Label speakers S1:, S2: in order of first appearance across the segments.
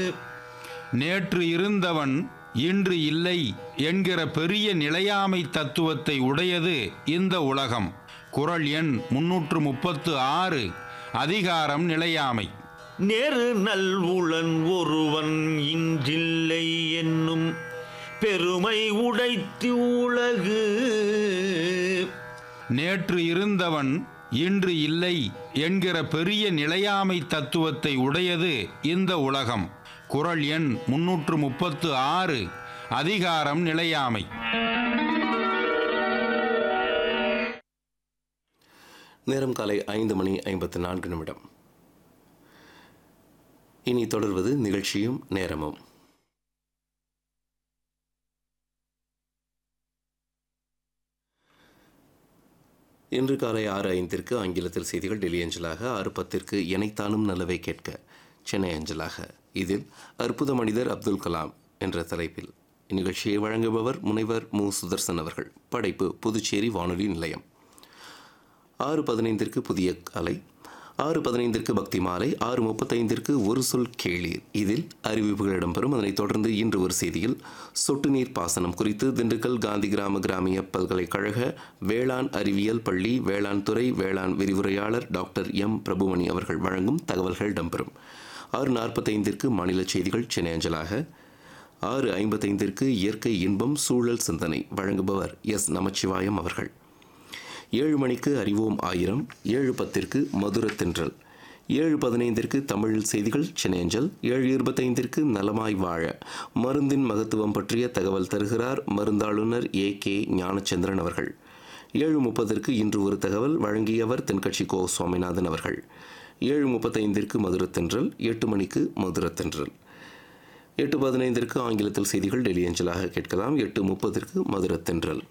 S1: நேற்று இருந்தவன் இன்று இல்லை என்கிற பெரிய நிலையாமை தத்துவத்தை உடையது இந்த உலகம் குறள் எண் முன்னூற்று முப்பத்து ஆறு அதிகாரம் நிலையாமை
S2: நேரு நல்வுளன் ஒருவன் இன்றில்லை என்னும் பெருமை உடைத்து உலகு
S1: நேற்று இருந்தவன் இன்று இல்லை என்கிற பெரிய நிலையாமை தத்துவத்தை உடையது இந்த உலகம் குறள் எண் முன்னூற்று முப்பத்து ஆறு அதிகாரம் நிலையாமை
S3: நேரம் காலை ஐந்து மணி ஐம்பத்து நான்கு நிமிடம் இனி தொடர்வது நிகழ்ச்சியும் நேரமும் இன்று காலை ஆறு ஐந்திற்கு ஆங்கிலத்தில் செய்திகள் டெல்லி அஞ்சலாக ஆறு பத்திற்கு எனைத்தானும் நல்லவை கேட்க சென்னை அஞ்சலாக இதில் அற்புத மனிதர் அப்துல் கலாம் என்ற தலைப்பில் இந்நிகழ்ச்சியை வழங்குபவர் முனைவர் மு சுதர்சன் அவர்கள் படைப்பு புதுச்சேரி வானொலி நிலையம் ஆறு பதினைந்திற்கு புதிய கலை ஆறு பதினைந்திற்கு பக்தி மாலை ஆறு முப்பத்தைந்திற்கு ஒரு சொல் கேளீர் இதில் அறிவிப்புகள் இடம்பெறும் அதனைத் தொடர்ந்து இன்று ஒரு செய்தியில் சொட்டு நீர் பாசனம் குறித்து திண்டுக்கல் காந்தி கிராம கிராமிய பல்கலைக்கழக வேளாண் அறிவியல் பள்ளி வேளாண் துறை வேளாண் விரிவுரையாளர் டாக்டர் எம் பிரபுமணி அவர்கள் வழங்கும் தகவல்கள் இடம்பெறும் ஆறு நாற்பத்தைந்திற்கு மாநில செய்திகள் சென்னை அஞ்சலாக ஆறு ஐம்பத்தைந்திற்கு இயற்கை இன்பம் சூழல் சிந்தனை வழங்குபவர் எஸ் நமச்சிவாயம் அவர்கள் ஏழு மணிக்கு அறிவோம் ஆயிரம் ஏழு பத்திற்கு மதுர தென்றல் ஏழு பதினைந்திற்கு தமிழில் செய்திகள் சென்னையஞ்சல் ஏழு இருபத்தைந்திற்கு நலமாய் வாழ மருந்தின் மகத்துவம் பற்றிய தகவல் தருகிறார் மருந்தாளுநர் ஏ கே ஞானச்சந்திரன் அவர்கள் ஏழு முப்பதற்கு இன்று ஒரு தகவல் வழங்கியவர் தென்கட்சி கோ சுவாமிநாதன் அவர்கள் ஏழு முப்பத்தைந்திற்கு மதுர தென்றல் எட்டு மணிக்கு மதுர தென்றல் எட்டு பதினைந்திற்கு ஆங்கிலத்தில் செய்திகள் டெல்லி அஞ்சலாக கேட்கலாம் எட்டு முப்பதற்கு மதுர தென்றல்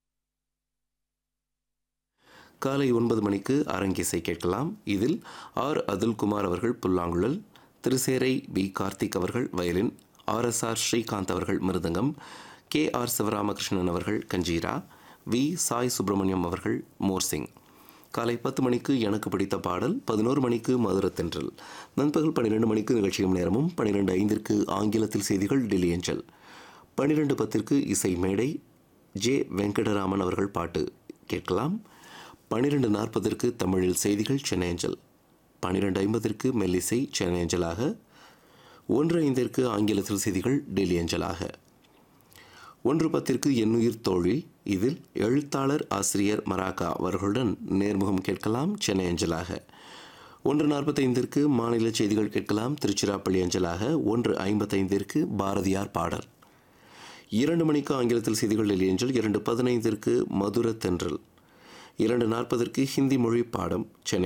S3: காலை ஒன்பது மணிக்கு அரங்கிசை கேட்கலாம் இதில் ஆர் அதுல்குமார் அவர்கள் புல்லாங்குழல் திருசேரை பி கார்த்திக் அவர்கள் violin R S R Srikanth அவர்கள் மிருதங்கம் கே ஆர் சிவராமகிருஷ்ணன் அவர்கள் கஞ்சீரா வி சாய் சுப்பிரமணியம் அவர்கள் மோர்சிங் காலை பத்து மணிக்கு எனக்கு பிடித்த பாடல் பதினோரு மணிக்கு மதுரத்தென்றல் நண்பகல் பன்னிரெண்டு மணிக்கு நிகழ்ச்சியும் நேரமும் பன்னிரெண்டு ஐந்திற்கு ஆங்கிலத்தில் செய்திகள் டெல்லி அஞ்சல் பன்னிரெண்டு பத்திற்கு இசை மேடை ஜே வெங்கடராமன் அவர்கள் பாட்டு கேட்கலாம் பன்னிரெண்டு நாற்பதற்கு தமிழில் செய்திகள் சென்னை அஞ்சல் பன்னிரெண்டு ஐம்பதற்கு மெல்லிசை சென்னை அஞ்சலாக ஒன்று ஐந்திற்கு ஆங்கிலத்தில் செய்திகள் டெல்லி அஞ்சலாக ஒன்று பத்திற்கு எண்ணுயிர் தோழி இதில் எழுத்தாளர் ஆசிரியர் மராக்கா அவர்களுடன் நேர்முகம் கேட்கலாம் சென்னை அஞ்சலாக ஒன்று நாற்பத்தைந்திற்கு மாநில செய்திகள் கேட்கலாம் திருச்சிராப்பள்ளி அஞ்சலாக ஒன்று ஐம்பத்தைந்திற்கு பாரதியார் பாடல் இரண்டு மணிக்கு ஆங்கிலத்தில் செய்திகள் டெல்லி அஞ்சல் இரண்டு பதினைந்திற்கு மதுர தென்றல் இரண்டு நாற்பதற்கு ஹிந்தி மொழி பாடம் சென்னை